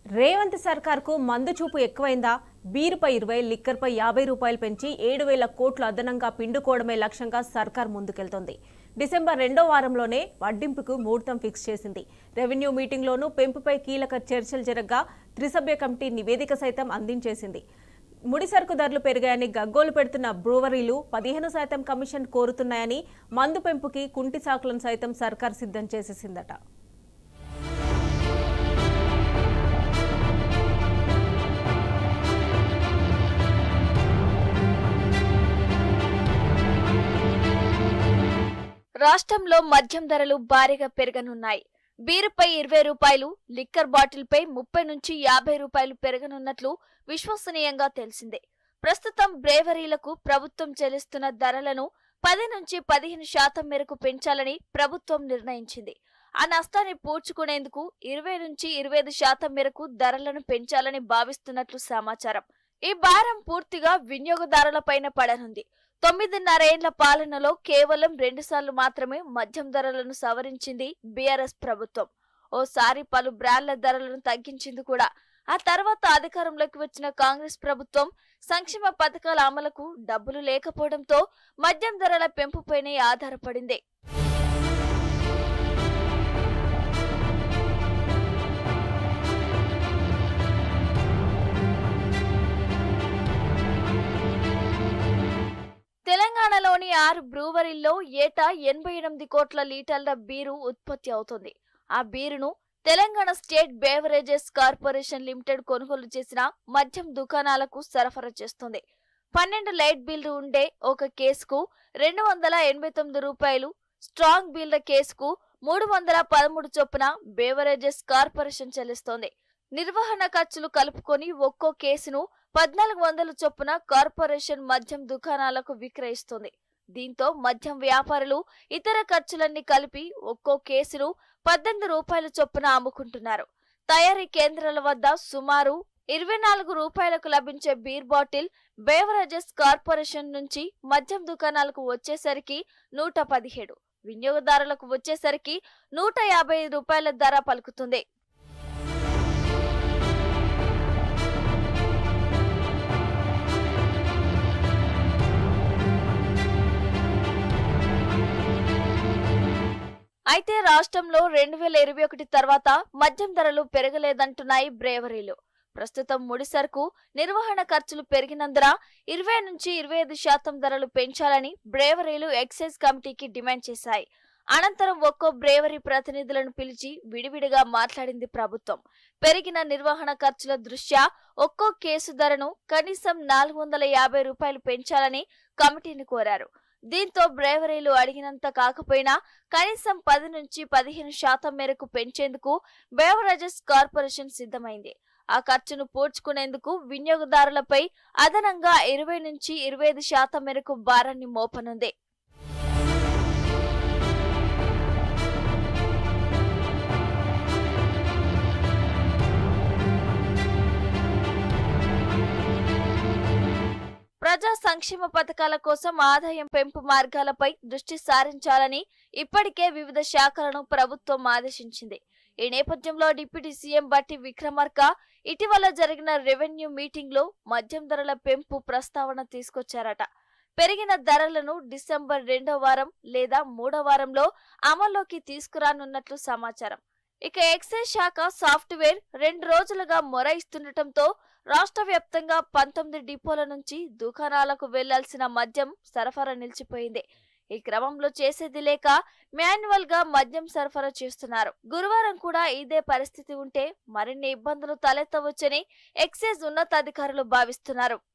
రేవంత్ సర్కార్కు మందు చూపు ఎక్కువైందా బీరుపై ఇరవై లిక్కర్పై యాభై రూపాయలు పెంచి ఏడు వేల కోట్లు అదనంగా పిండుకోవడమే లక్ష్యంగా సర్కార్ ముందుకెళ్తోంది డిసెంబర్ రెండో వారంలోనే వడ్డింపుకు ముహూర్తం ఫిక్స్ చేసింది రెవెన్యూ మీటింగ్లోనూ పెంపుపై కీలక చర్చలు జరగగా త్రిసభ్య కమిటీ నివేదిక సైతం అందించేసింది ముడి సరుకు ధరలు పెరిగాయని గగ్గోలు పెడుతున్న బ్రూవరీలు పదిహేను శాతం కమిషన్ కోరుతున్నాయని మందు పెంపుకి కుంటి సాకులను సైతం సర్కార్ సిద్ధం చేసేసిందట రాష్ట్రంలో మద్యం ధరలు భారీగా పెరగనున్నాయి బీరుపై ఇరవై రూపాయలు లిక్కర్ బాటిల్పై ముప్పై నుంచి యాభై రూపాయలు పెరగనున్నట్లు విశ్వసనీయంగా తెలిసిందే ప్రస్తుతం బ్రేవరీలకు ప్రభుత్వం చెల్లిస్తున్న ధరలను పది నుంచి పదిహేను శాతం మేరకు పెంచాలని ప్రభుత్వం నిర్ణయించింది ఆ నష్టాన్ని పూడ్చుకునేందుకు ఇరవై నుంచి ఇరవై ఐదు శాతం మేరకు ధరలను పెంచాలని భావిస్తున్నట్లు సమాచారం ఈ భారం పూర్తిగా వినియోగదారులపైన పడనుంది తొమ్మిదిన్నరేండ్ల పాలనలో కేవలం రెండుసార్లు మాత్రమే మద్యం ధరలను సవరించింది బీఆర్ఎస్ ప్రభుత్వం ఓసారి పలు బ్రాండ్ల ధరలను తగ్గించింది కూడా ఆ తర్వాత అధికారంలోకి వచ్చిన కాంగ్రెస్ ప్రభుత్వం సంక్షేమ పథకాల అమలుకు డబ్బులు లేకపోవడంతో మద్యం ధరల పెంపుపైనే ఆధారపడింది తెలంగాణలోని ఆరు బ్రూవరీల్లో ఏటా ఎనభై ఎనిమిది కోట్ల లీటర్ల బీరు ఉత్పత్తి అవుతుంది ఆ బీరును Telangana state beverages corporation limited కొనుగోలు చేసిన మద్యం దుకాణాలకు సరఫరా చేస్తుంది పన్నెండు లైట్ బిల్లు ఉండే ఒక కేసుకు రెండు వందల ఎనభై తొమ్మిది రూపాయలు స్ట్రాంగ్ బిల్ల కేసుకు మూడు వందల పదమూడు చొప్పున బేవరేజెస్ కార్పొరేషన్ చెల్లిస్తోంది నిర్వహణ ఖర్చులు కలుపుకొని ఒక్కో కేసును పద్నాలుగు వందల చొప్పున కార్పొరేషన్ మద్యం దుకాణాలకు విక్రయిస్తుంది దీంతో మద్యం వ్యాపారులు ఇతర ఖర్చులన్నీ కలిపి ఒక్కో కేసును పద్దెనిమిది రూపాయల చొప్పున అమ్ముకుంటున్నారు తయారీ కేంద్రాల వద్ద సుమారు ఇరవై నాలుగు రూపాయలకు లభించే బీర్ బాటిల్ బేవరేజెస్ కార్పొరేషన్ నుంచి మద్యం దుకాణాలకు వచ్చేసరికి నూట పదిహేడు వినియోగదారులకు వచ్చేసరికి నూట యాభై రూపాయల ధర పలుకుతుంది అయితే రాష్ట్రంలో రెండు వేల ఇరవై ఒకటి తర్వాత మద్యం ధరలు పెరగలేదంటున్నాయి బ్రేవరీలు ప్రస్తుతం ముడి సరుకు నిర్వహణ ఖర్చులు పెరిగినందున ఇరవై నుంచి ఇరవై ఐదు శాతం ధరలు పెంచాలని బ్రేవరీలు ఎక్సైజ్ కమిటీకి డిమాండ్ చేశాయి అనంతరం ఒక్కో బ్రేవరీ ప్రతినిధులను పిలిచి విడివిడిగా మాట్లాడింది ప్రభుత్వం పెరిగిన నిర్వహణ ఖర్చుల దృష్ట్యా ఒక్కో కేసు ధరను కనీసం నాలుగు వందల యాభై రూపాయలు పెంచాలని కమిటీని కోరారు దీంతో బ్రేవరీలు అడిగినంత కాకపోయినా కనీసం పది నుంచి పదిహేను శాతం మేరకు పెంచేందుకు బేవరేజెస్ కార్పొరేషన్ సిద్ధమైంది ఆ ఖర్చును పూడ్చుకునేందుకు వినియోగదారులపై అదనంగా ఇరవై నుంచి ఇరవై ఐదు శాతం మేరకు భారాన్ని మోపనుంది ప్రజా సంక్షేమ పథకాల కోసం ఆదాయం పెంపు మార్గాలపై దృష్టి సారించాలని ఇప్పటికే వివిధ శాఖలను ప్రభుత్వం ఆదేశించింది ఈ నేపథ్యంలో డిప్యూటీ సీఎం బట్టి విక్రమార్క ఇటీవల జరిగిన రెవెన్యూ మీటింగ్ లో మద్యం ధరల పెంపు ప్రస్తావన తీసుకొచ్చారట పెరిగిన ధరలను డిసెంబర్ రెండో వారం లేదా మూడో వారంలో అమల్లోకి తీసుకురానున్నట్లు సమాచారం ఇక ఎక్సైజ్ శాఖ సాఫ్ట్వేర్ రెండు రోజులుగా మొరాయిస్తుండటంతో రాష్ట్ర వ్యాప్తంగా పంతొమ్మిది డిపోల నుంచి దుకాణాలకు వెళ్లాల్సిన మద్యం సరఫరా నిలిచిపోయింది ఈ క్రమంలో చేసేది లేక మాన్యువల్ గా మద్యం సరఫరా చేస్తున్నారు గురువారం కూడా ఇదే పరిస్థితి ఉంటే మరిన్ని ఇబ్బందులు తలెత్తవచ్చని ఎక్సైజ్ ఉన్నతాధికారులు భావిస్తున్నారు